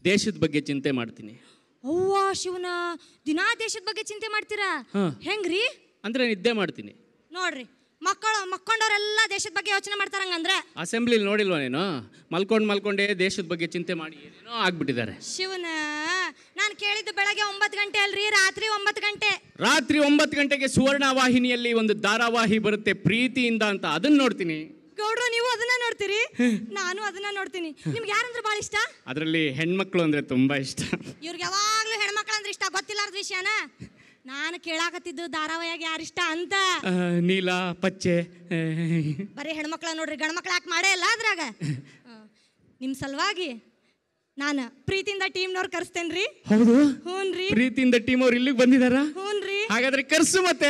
ದೇಶದ ಬಗ್ಗೆ ಚಿಂತೆ ಮಾಡ್ತೀನಿ ಅವ್ವ ಶಿವನ ದಿನಾ ದೇಶದ ಬಗ್ಗೆ ಚಿಂತೆ ಮಾಡ್ತೀರಾ ಹಾ. ಹೆಂಗ್ರಿ ಅಂದರೆ ನಿದ್ದೆ ಮಾಡ್ತೀನಿ ನೋಡ್ರಿ ಮಕ್ಕಳು ಮಕ್ಕೊಂಡವ್ರೆಲ್ಲ ದೇಶದ ಬಗ್ಗೆ ಯೋಚನೆ ಮಾಡ್ತಾರಂಗಂದ್ರೆ ಅಸೆಂಬ್ಲಿಲಿ ನೋಡಿಲ್ವಾ ನೀನು ಮಲ್ಕೊಂಡು ಮಲ್ಕೊಂಡೇ ದೇಶದ ಬಗ್ಗೆ ಚಿಂತೆ ಮಾಡಿ ಏನೇನೋ ಆಗ್ಬಿಟ್ಟಿದ್ದಾರೆ ಶಿವನ ನಾನು ಕೇಳಿದ್ದು ಬೆಳಗ್ಗೆ ಒಂಬತ್ತು ಗಂಟೆ ಅಲ್ರಿ ರಾತ್ರಿ ಒಂಬತ್ತು ಗಂಟೆ ರಾತ್ರಿ ಒಂಬತ್ತು ಗಂಟೆಗೆ ಸುವರ್ಣ ವಾಹಿನಿಯಲ್ಲಿ ಒಂದು ಧಾರಾವಾಹಿ ಬರುತ್ತೆ ಪ್ರೀತಿಯಿಂದ ಅಂತ ಅದನ್ನ ನೋಡ್ತೀನಿ ಗೌಡ್ರು ನೀವು ಅದನ್ನ ನೋಡ್ತೀರಿ ನಾನು ಅದನ್ನ ನೋಡ್ತೀನಿ ನಿಮ್ಗೆ ಯಾರಂದ್ರೆ ಭಾಳ ಇಷ್ಟ ಅದರಲ್ಲಿ ಹೆಣ್ಮಕ್ಳು ಅಂದರೆ ತುಂಬ ಇಷ್ಟ ಇವ್ರಿಗೆ ಯಾವಾಗ್ಲೂ ಹೆಣ್ಮಕ್ಳು ಅಂದ್ರೆ ಇಷ್ಟ ಗೊತ್ತಿಲ್ಲಾರ್ದ ವಿಷಯನ ನಾನು ಕೇಳಾಕತ್ತಿದ್ದು ಧಾರಾವಾಹಿಯಾಗಿ ಯಾರಿಷ್ಟ ಅಂತ ಆ, ನೀಲ ಪಚ್ಚೆ ಆ, ಬರೀ ಹೆಣ್ಮಕ್ಳ ನೋಡ್ರಿ ಗಂಡ್ಮಕ್ಳು ಯಾಕೆ ಮಾಡೇ ಇಲ್ಲ ಅದ್ರಾಗ ನಿಮ್ಮ ಸಲುವಾಗಿ ನಾನು ಪ್ರೀತಿಯಿಂದ ಟೀಮ್ನವ್ರು ಕರೆಸ್ತೇನ್ರಿ ಹೌದು ಹ್ಞೂನ್ರಿ ಪ್ರೀತಿಯಿಂದ ಟೀಮ್ ಅವ್ರು ಇಲ್ಲಿಗೆ ಬಂದಿದಾರಾ ಹ್ಞೂನ್ರಿ ಹಾಗಾದ್ರೆ ಕರ್ಸು ಮತ್ತೆ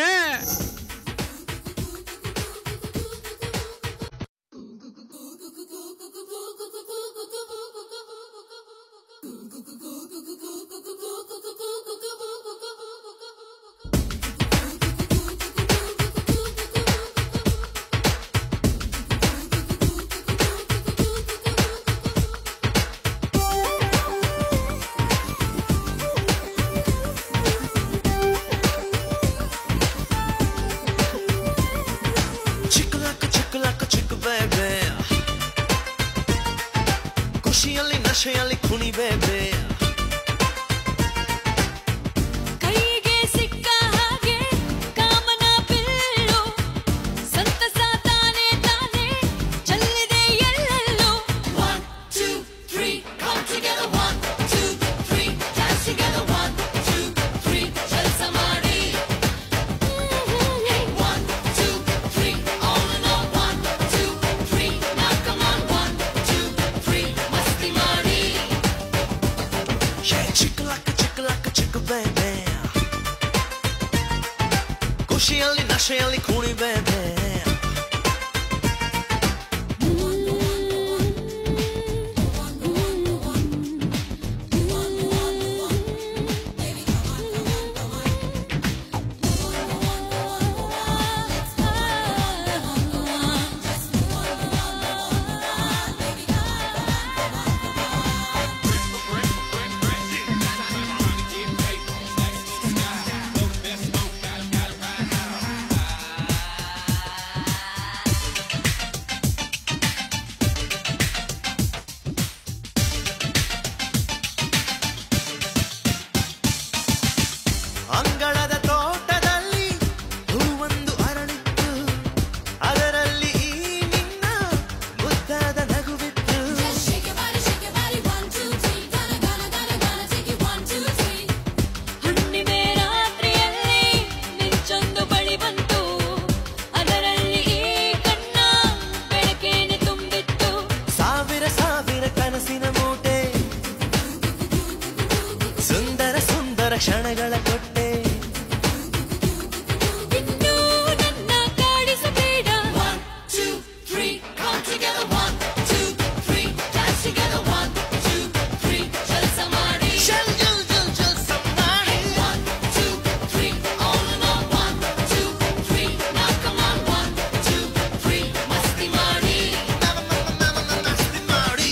ಚಿಕ್ಕಲಾಕ ಚಿಕ್ಕಲಾಕ ಚಿಕ್ಕ ಬೇಬೆ ಖುಷಿಯಲ್ಲಿ ನಶೆಯಲ್ಲಿ ಕುಣಿಬೇಬೆ ಕೈಗೆ ಸಿಕ್ಕ ಹಾಗೆ ಕಾಮನ ಬಿಲ್ಲು ಸಂತಸ ತಾನೆ ತಾನೆ ಚೆಲ್ಲಿದೆ ಎಲ್ಲೆಲ್ಲೂ one two three come together one two three dance together one two three ಕೆಲಸ ಮಾಡಿ one two three all in all one two three ನಾ come on one two three ಮಸ್ತಿ ಮಾಡಿ ಚಿಕ್ಕಲಾಕ ಚಿಕ್ಕಲಾಕ ಚಿಕ್ಕ ಬೇಬೆ ಖುಷಿಯಲ್ಲಿ ನಶೆಯಲ್ಲಿ ಕುಣಿಬೇಬೆ ಅಂಗಳದ ತೋಟದಲ್ಲಿ ಹೂವೊಂದು ಅರಳಿತ್ತು ಅದರಲ್ಲಿ ಈ ನಿನ್ನ ಮುದ್ದಾದ ನಗುವಿತ್ತು Shake your body, shake your body, one, two, three. Gonna, gonna, gonna, gonna take it, one, two, three. ಹುಣ್ಣಿಮೆ ರಾತ್ರಿಯಲ್ಲಿ ನಿಂಚೊಂದು ಬಳಿ ಬಂತು ಅದರಲ್ಲಿ ಈ ಕಣ್ಣ ಬೆಳಕೇನೆ ತುಂಬಿತ್ತು ಸಾವಿರ ಸಾವಿರ ಕನಸಿನ ಮೂಟೆ ಸುಂದರ ಸುಂದರ ಕ್ಷಣಗಳ ಕೊಟ್ಟೆ ಇನ್ನು ನನ್ನ ಕಾಡಿಸಬೇಡ one two three come together one two three dance together one two three ಕೆಲಸ ಮಾಡಿ ಜಲ್ ಜಲ್ ಜಲ್ ಜಲ್ ಸಮ್ಮಾಡಿ. One two three all in all one two three ನಾ come on one two three ಮಸ್ತಿ ಮಾಡಿ ನಮ ನಮ ನಮ ನಮ ಮಸ್ತಿ ಮಾಡಿ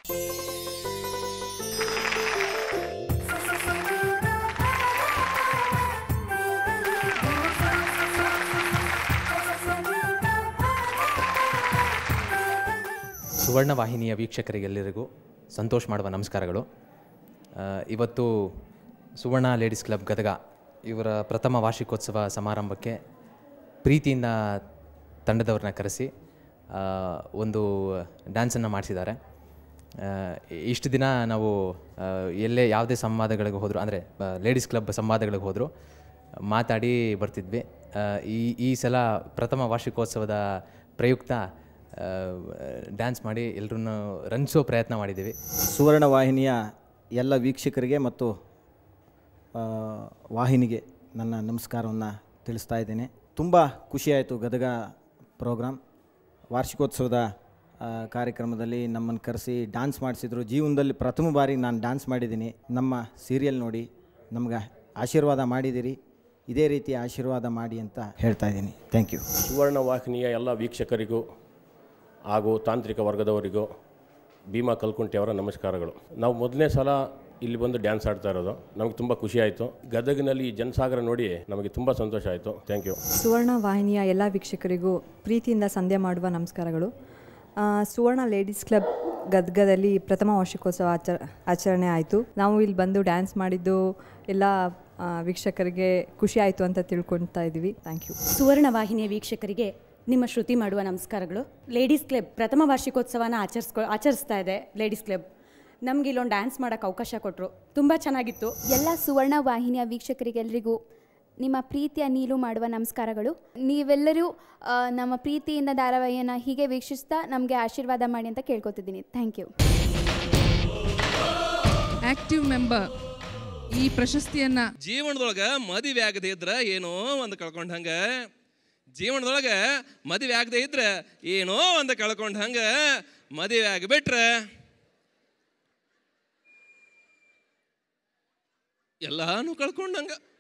ಸುವರ್ಣ ವಾಹಿನಿಯ ವೀಕ್ಷಕರಿಗೆಲ್ಲರಿಗೂ ಸಂತೋಷ ಮಾಡುವ ನಮಸ್ಕಾರಗಳು ಆ, ಇವತ್ತು ಸುವರ್ಣ ಲೇಡೀಸ್ ಕ್ಲಬ್ ಗದಗ ಇವರ ಪ್ರಥಮ ವಾರ್ಷಿಕೋತ್ಸವ ಸಮಾರಂಭಕ್ಕೆ ಪ್ರೀತಿಯಿಂದ ತಂಡದವ್ರನ್ನ ಕರೆಸಿ ಆ, ಒಂದು ಡ್ಯಾನ್ಸನ್ನು ಮಾಡಿಸಿದ್ದಾರೆ ಆ, ಇಷ್ಟು ದಿನ ನಾವು ಆ, ಎಲ್ಲೇ ಯಾವುದೇ ಸಂವಾದಗಳಿಗೆ ಹೋದರೂ ಅಂದರೆ ಲೇಡೀಸ್ ಕ್ಲಬ್ ಸಂವಾದಗಳಿಗೆ ಹೋದರೂ ಮಾತಾಡಿ ಬರ್ತಿದ್ವಿ ಆ, ಈ ಈ ಸಲ ಪ್ರಥಮ ವಾರ್ಷಿಕೋತ್ಸವದ ಪ್ರಯುಕ್ತ ಡ್ಯಾನ್ಸ್ ಮಾಡಿ ಎಲ್ಲರನ್ನು ರಂಜಿಸೋ ಪ್ರಯತ್ನ ಮಾಡಿದ್ದೀವಿ ಸುವರ್ಣ ವಾಹಿನಿಯ ಎಲ್ಲ ವೀಕ್ಷಕರಿಗೆ ಮತ್ತು ಆ, ವಾಹಿನಿಗೆ ನನ್ನ ನಮಸ್ಕಾರವನ್ನು ತಿಳಿಸ್ತಾ ಇದ್ದೇನೆ ತುಂಬ ಖುಷಿಯಾಯಿತು ಗದಗ ಪ್ರೋಗ್ರಾಮ್ ವಾರ್ಷಿಕೋತ್ಸವದ ಆ, ಕಾರ್ಯಕ್ರಮದಲ್ಲಿ ನಮ್ಮನ್ನು ಕರೆಸಿ ಡ್ಯಾನ್ಸ್ ಮಾಡಿಸಿದ್ರು ಜೀವನದಲ್ಲಿ ಪ್ರಥಮ ಬಾರಿ ನಾನು ಡ್ಯಾನ್ಸ್ ಮಾಡಿದ್ದೀನಿ ನಮ್ಮ ಸೀರಿಯಲ್ ನೋಡಿ ನಮ್ಗೆ ಆಶೀರ್ವಾದ ಮಾಡಿದ್ದೀರಿ ಇದೇ ರೀತಿ ಆಶೀರ್ವಾದ ಮಾಡಿ ಅಂತ ಹೇಳ್ತಾ ಇದ್ದೀನಿ ಥ್ಯಾಂಕ್ ಯು ಸುವರ್ಣ ವಾಹಿನಿಯ ಎಲ್ಲ ವೀಕ್ಷಕರಿಗೂ ಹಾಗೂ ತಾಂತ್ರಿಕ ವರ್ಗದವರಿಗೂ ಭೀಮಾ ಕಲ್ಕುಂಟಿ ಅವರ ನಮಸ್ಕಾರಗಳು ನಾವು ಮೊದಲನೇ ಸಲ ಇಲ್ಲಿ ಬಂದು ಡ್ಯಾನ್ಸ್ ಆಡ್ತಾ ಇರೋದು ನಮಗೆ ತುಂಬ ಖುಷಿ ಆಯಿತು ಗದಗಿನಲ್ಲಿ ಈ ಜನಸಾಗರ ನೋಡಿ ನಮಗೆ ತುಂಬ ಸಂತೋಷ ಆಯಿತು ಥ್ಯಾಂಕ್ ಯು ಸುವರ್ಣ ವಾಹಿನಿಯ ಎಲ್ಲ ವೀಕ್ಷಕರಿಗೂ ಪ್ರೀತಿಯಿಂದ ಸಂಧ್ಯಾ ಮಾಡುವ ನಮಸ್ಕಾರಗಳು ಆ, ಸುವರ್ಣ ಲೇಡೀಸ್ ಕ್ಲಬ್ ಗದ್ಗದಲ್ಲಿ ಪ್ರಥಮ ವಾರ್ಷಿಕೋತ್ಸವ ಆಚರ ಆಚರಣೆ ಆಯಿತು ನಾವು ಇಲ್ಲಿ ಬಂದು ಡ್ಯಾನ್ಸ್ ಮಾಡಿದ್ದು ಎಲ್ಲ ಆ, ವೀಕ್ಷಕರಿಗೆ ಖುಷಿ ಆಯಿತು ಅಂತ ತಿಳ್ಕೊಳ್ತಾ ಇದ್ದೀವಿ ಥ್ಯಾಂಕ್ ಯು ಸುವರ್ಣ ವಾಹಿನಿಯ ವೀಕ್ಷಕರಿಗೆ ನಿಮ್ಮ ಶ್ರುತಿ ಮಾಡುವ ನಮಸ್ಕಾರಗಳು ಲೇಡೀಸ್ ಕ್ಲಬ್ ಪ್ರಥಮ ವಾರ್ಷಿಕೋತ್ಸವನ ಆಚರಿಸ್ಕೊ ಆಚರಿಸ್ತಾ ಇದೆ ಲೇಡೀಸ್ ಕ್ಲಬ್ ನಮ್ಗೆ ಇಲ್ಲೊಂದು ಡ್ಯಾನ್ಸ್ ಮಾಡೋಕ್ಕೆ ಅವಕಾಶ ಕೊಟ್ಟರು ತುಂಬ ಚೆನ್ನಾಗಿತ್ತು ಎಲ್ಲ ಸುವರ್ಣ ವಾಹಿನಿಯ ವೀಕ್ಷಕರಿಗೆಲ್ಲರಿಗೂ ನಿಮ್ಮ ಪ್ರೀತಿಯ ನೀಲು ಮಾಡುವ ನಮಸ್ಕಾರಗಳು ನೀವೆಲ್ಲರೂ ಆ, ನಮ್ಮ ಪ್ರೀತಿಯಿಂದ ಧಾರಾವಾಹಿಯನ್ನು ಹೀಗೆ ವೀಕ್ಷಿಸ್ತಾ ನಮಗೆ ಆಶೀರ್ವಾದ ಮಾಡಿ ಅಂತ ಕೇಳ್ಕೊತಿದ್ದೀನಿ ಥ್ಯಾಂಕ್ ಯು ಆಕ್ಟಿವ್ ಮೆಂಬರ್ ಈ ಪ್ರಶಸ್ತಿಯನ್ನ ಜೀವನದೊಳಗ ಮದುವೆ ಆಗದೆ ಇದ್ರ ಏನೋ ಒಂದು ಕಳ್ಕೊಂಡಂಗ ಜೀವನದೊಳಗ ಮದುವೆ ಆಗದೆ ಇದ್ರ ಏನೋ ಒಂದು ಕಳ್ಕೊಂಡಂಗ ಮದುವೆ ಆಗಿಬಿಟ್ರೆ ಎಲ್ಲಾನು ಕಳ್ಕೊಂಡಂಗ